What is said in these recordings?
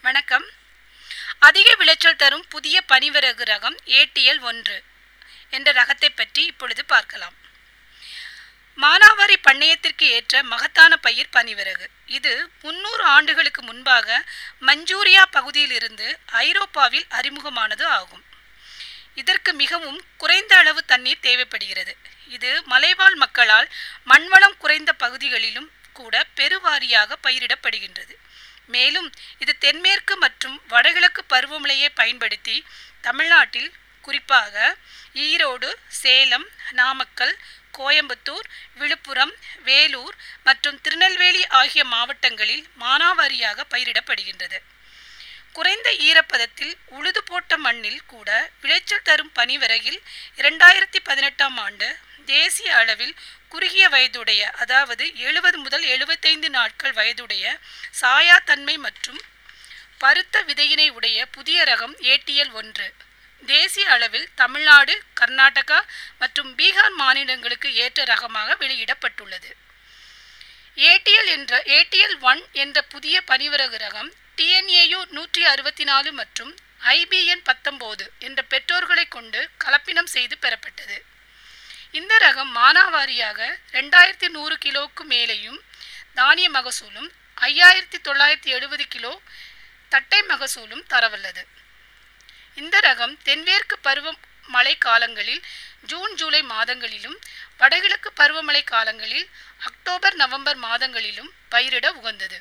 வணக்கம் அதிக விளைச்சல் தரும் புதிய பனிவரகு ரகம் ஏடிஎல் ஒன்று என்ற ரகத்தை பற்றி இப்பொழுது பார்க்கலாம் மானாவாரி பண்ணையத்திற்கு ஏற்ற மகத்தான பயிர் பனிவரகு இது முன்னூறு ஆண்டுகளுக்கு முன்பாக மஞ்சூரியா பகுதியிலிருந்து ஐரோப்பாவில் அறிமுகமானது ஆகும் இதற்கு மிகவும் குறைந்த அளவு தண்ணீர் தேவைப்படுகிறது இது மலைவாழ் மக்களால் மண்வளம் குறைந்த பகுதிகளிலும் கூட பெருவாரியாக பயிரிடப்படுகின்றது மேலும் இது தென்மேற்கு மற்றும் வடகிழக்கு பருவமழையை பயன்படுத்தி தமிழ்நாட்டில் குறிப்பாக ஈரோடு சேலம் நாமக்கல் கோயம்புத்தூர் விழுப்புரம் வேலூர் மற்றும் திருநெல்வேலி ஆகிய மாவட்டங்களில் மானாவாரியாக பயிரிடப்படுகின்றது குறைந்த ஈரப்பதத்தில் உழுது போட்ட மண்ணில் கூட விளைச்சல் தரும் பனிவரகில் இரண்டாயிரத்தி பதினெட்டாம் ஆண்டு தேசிய அளவில் குறுகிய வயதுடைய அதாவது எழுபது முதல் எழுபத்தைந்து நாட்கள் வயதுடைய சாயா தன்மை மற்றும் பருத்த விதையினை உடைய புதிய ரகம் ஏடிஎல் ஒன்று தேசிய அளவில் தமிழ்நாடு கர்நாடகா மற்றும் பீகார் மாநிலங்களுக்கு ஏற்ற ரகமாக வெளியிடப்பட்டுள்ளது ஏடிஎல் என்ற ஏடிஎல் ஒன் என்ற புதிய பனிவரகு ரகம் டிஎன்ஏயு நூற்றி அறுபத்தி நாலு மற்றும் ஐபிஎன் பத்தொம்போது என்ற பெற்றோர்களை கொண்டு கலப்பினம் செய்து பெறப்பட்டது இந்த ரகம் மானாவாரியாக ரெண்டாயிரத்தி நூறு கிலோவுக்கு மேலேயும் தானிய மகசூலும் ஐயாயிரத்தி தொள்ளாயிரத்தி எழுபது கிலோ தட்டை மகசூலும் தரவல்லது இந்த ரகம் தென்மேற்கு பருவ மழை காலங்களில் ஜூன் ஜூலை மாதங்களிலும் வடகிழக்கு பருவமழை காலங்களில் அக்டோபர் நவம்பர் மாதங்களிலும் பயிரிட உகந்தது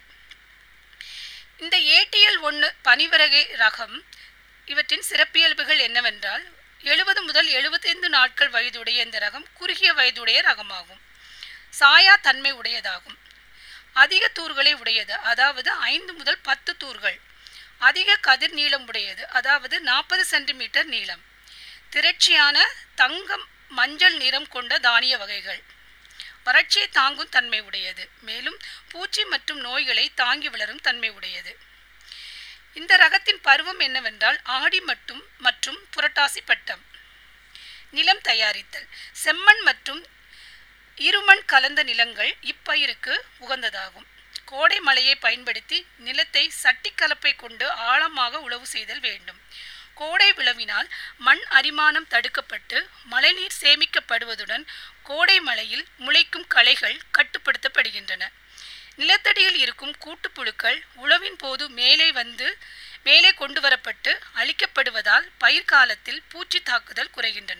இந்த ஏடிஎல் ஒன்று பனிவரகை ரகம் இவற்றின் சிறப்பியல்புகள் என்னவென்றால் எழுபது முதல் எழுபத்தைந்து நாட்கள் வயதுடைய இந்த ரகம் குறுகிய வயதுடைய ரகமாகும் சாயா தன்மை உடையதாகும் அதிக தூர்களை உடையது அதாவது ஐந்து முதல் பத்து தூர்கள் அதிக கதிர் நீளம் உடையது அதாவது நாற்பது சென்டிமீட்டர் நீளம் திரட்சியான தங்கம் மஞ்சள் நிறம் கொண்ட தானிய வகைகள் வறட்சியை தாங்கும் தன்மை உடையது மேலும் பூச்சி மற்றும் நோய்களை தாங்கி வளரும் தன்மை உடையது இந்த ரகத்தின் பருவம் என்னவென்றால் ஆடி மட்டும் மற்றும் புரட்டாசி பட்டம் நிலம் தயாரித்தல் செம்மண் மற்றும் இருமண் கலந்த நிலங்கள் இப்பயிருக்கு உகந்ததாகும் கோடை மழையை பயன்படுத்தி நிலத்தை சட்டி கலப்பை கொண்டு ஆழமாக உழவு செய்தல் வேண்டும் கோடை விளவினால் மண் அரிமானம் தடுக்கப்பட்டு மழைநீர் சேமிக்கப்படுவதுடன் கோடை மழையில் முளைக்கும் களைகள் கட்டுப்படுத்தப்படுகின்றன நிலத்தடியில் இருக்கும் கூட்டுப்புழுக்கள் உழவின் போது மேலே வந்து மேலே கொண்டு வரப்பட்டு அழிக்கப்படுவதால் பயிர்காலத்தில் பூச்சி தாக்குதல் குறைகின்றன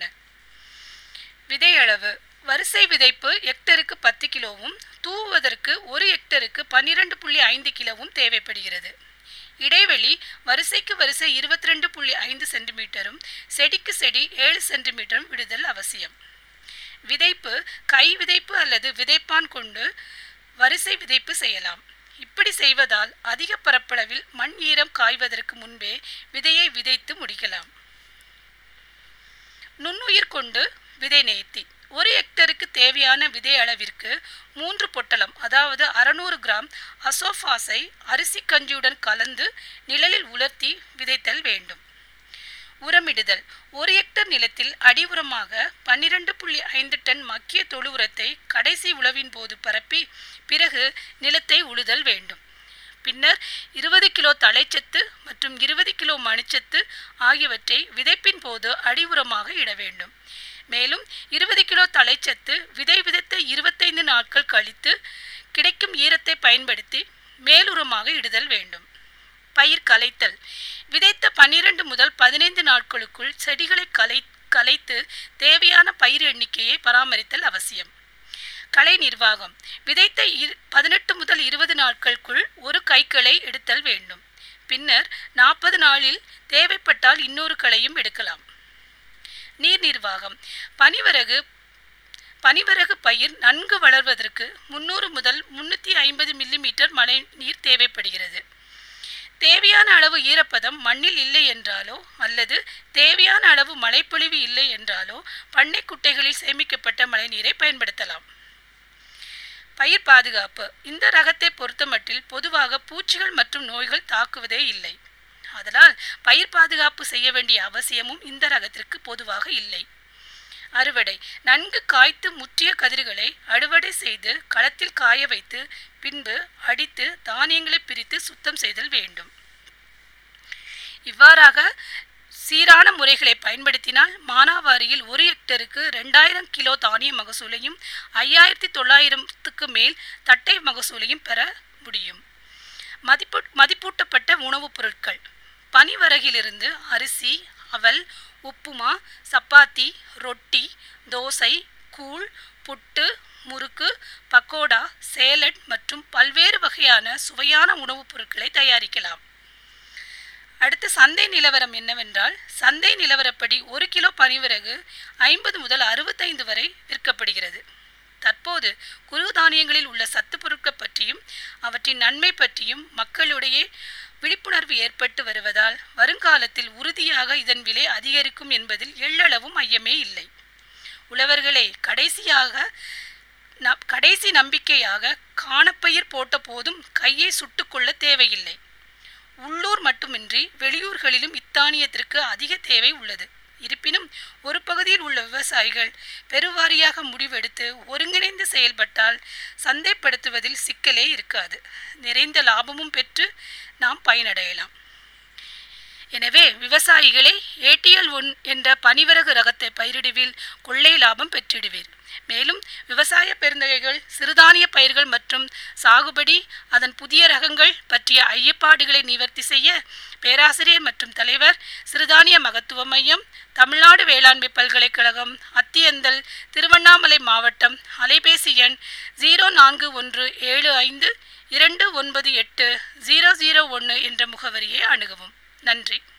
விதையளவு வரிசை விதைப்பு ஹெக்டருக்கு பத்து கிலோவும் தூவுவதற்கு ஒரு ஹெக்டருக்கு பன்னிரண்டு புள்ளி ஐந்து கிலோவும் தேவைப்படுகிறது இடைவெளி வரிசைக்கு வரிசை இருபத்தி ரெண்டு புள்ளி ஐந்து சென்டிமீட்டரும் செடிக்கு செடி ஏழு சென்டிமீட்டரும் விடுதல் அவசியம் விதைப்பு கை விதைப்பு அல்லது விதைப்பான் கொண்டு வரிசை விதைப்பு செய்யலாம் இப்படி செய்வதால் அதிக பரப்பளவில் மண் ஈரம் காய்வதற்கு முன்பே விதையை விதைத்து முடிக்கலாம் நுண்ணுயிர் கொண்டு விதை நேர்த்தி ஒரு ஹெக்டருக்கு தேவையான விதை அளவிற்கு மூன்று பொட்டலம் அதாவது அறுநூறு கிராம் அசோஃபாஸை அரிசி கஞ்சியுடன் கலந்து நிழலில் உலர்த்தி விதைத்தல் வேண்டும் உரமிடுதல் ஒரு ஹெக்டர் நிலத்தில் அடி உரமாக பன்னிரண்டு புள்ளி ஐந்து டன் மக்கிய தொழு உரத்தை கடைசி உழவின் போது பரப்பி பிறகு நிலத்தை உழுதல் வேண்டும் பின்னர் இருபது கிலோ தழைச்சத்து மற்றும் இருபது கிலோ மணிச்சத்து ஆகியவற்றை விதைப்பின் போது அடி உரமாக இட வேண்டும் மேலும் இருபது கிலோ தழைச்சத்து விதை விதைத்த இருபத்தைந்து நாட்கள் கழித்து கிடைக்கும் ஈரத்தை பயன்படுத்தி மேலுரமாக இடுதல் வேண்டும் பயிர் கலைத்தல் விதைத்த பன்னிரண்டு முதல் பதினைந்து நாட்களுக்குள் செடிகளை கலை கலைத்து தேவையான பயிர் எண்ணிக்கையை பராமரித்தல் அவசியம் கலை நிர்வாகம் விதைத்த பதினெட்டு முதல் இருபது நாட்களுக்குள் ஒரு கைக்களை எடுத்தல் வேண்டும் பின்னர் நாற்பது நாளில் தேவைப்பட்டால் இன்னொரு களையும் எடுக்கலாம் நீர் நிர்வாகம் பனிவரகு பனிவரகு பயிர் நன்கு வளர்வதற்கு முன்னூறு முதல் முன்னூற்றி ஐம்பது மில்லிமீட்டர் மழை நீர் தேவைப்படுகிறது தேவையான அளவு ஈரப்பதம் மண்ணில் இல்லை என்றாலோ அல்லது தேவையான அளவு மழைப்பொழிவு இல்லை என்றாலோ பண்ணை குட்டைகளில் சேமிக்கப்பட்ட மழைநீரை பயன்படுத்தலாம் பயிர் பாதுகாப்பு இந்த ரகத்தை பொறுத்தமட்டில் பொதுவாக பூச்சிகள் மற்றும் நோய்கள் தாக்குவதே இல்லை அதனால் பயிர் பாதுகாப்பு செய்ய வேண்டிய அவசியமும் இந்த ரகத்திற்கு பொதுவாக இல்லை அறுவடை நன்கு காய்த்து முற்றிய கதிர்களை அறுவடை செய்து களத்தில் காய வைத்து பின்பு அடித்து தானியங்களை பிரித்து சுத்தம் செய்தல் வேண்டும் இவ்வாறாக சீரான முறைகளை பயன்படுத்தினால் மானாவாரியில் ஒரு ஹெக்டருக்கு ரெண்டாயிரம் கிலோ தானிய மகசூலையும் ஐயாயிரத்தி தொள்ளாயிரத்துக்கு மேல் தட்டை மகசூலையும் பெற முடியும் மதிப்பு மதிப்பூட்டப்பட்ட உணவுப் பொருட்கள் பனிவரகிலிருந்து அரிசி அவல் உப்புமா சப்பாத்தி ரொட்டி தோசை கூழ் புட்டு முறுக்கு பக்கோடா சேலட் மற்றும் பல்வேறு வகையான சுவையான உணவுப் பொருட்களை தயாரிக்கலாம் அடுத்து சந்தை நிலவரம் என்னவென்றால் சந்தை நிலவரப்படி ஒரு கிலோ பனிவிறகு ஐம்பது முதல் அறுபத்தைந்து வரை விற்கப்படுகிறது தற்போது குறு தானியங்களில் உள்ள சத்து பொருட்கள் பற்றியும் அவற்றின் நன்மை பற்றியும் மக்களிடையே விழிப்புணர்வு ஏற்பட்டு வருவதால் வருங்காலத்தில் உறுதியாக இதன் விலை அதிகரிக்கும் என்பதில் எள்ளளவும் ஐயமே இல்லை உழவர்களே கடைசியாக ந- கடைசி நம்பிக்கையாக காணப்பயிர் போட்ட போதும் கையை சுட்டுக்கொள்ள தேவையில்லை உள்ளூர் மட்டுமின்றி வெளியூர்களிலும் இத்தானியத்திற்கு அதிக தேவை உள்ளது இருப்பினும் ஒரு பகுதியில் உள்ள விவசாயிகள் பெருவாரியாக முடிவெடுத்து ஒருங்கிணைந்து செயல்பட்டால் சந்தைப்படுத்துவதில் சிக்கலே இருக்காது நிறைந்த லாபமும் பெற்று நாம் பயனடையலாம் எனவே விவசாயிகளே ஏடிஎல் ஒன் என்ற பனிவரகு ரகத்தை பயிரிடுவில் கொள்ளை லாபம் பெற்றிடுவீர் மேலும் விவசாய பெருந்தகைகள் சிறுதானிய பயிர்கள் மற்றும் சாகுபடி அதன் புதிய ரகங்கள் பற்றிய ஐயப்பாடுகளை நிவர்த்தி செய்ய பேராசிரியர் மற்றும் தலைவர் சிறுதானிய மகத்துவ மையம் தமிழ்நாடு வேளாண்மை பல்கலைக்கழகம் அத்தியந்தல் திருவண்ணாமலை மாவட்டம் அலைபேசி எண் ஜீரோ நான்கு ஒன்று ஏழு ஐந்து இரண்டு ஒன்பது எட்டு ஜீரோ ஜீரோ ஒன்று என்ற முகவரியை அணுகவும் நன்றி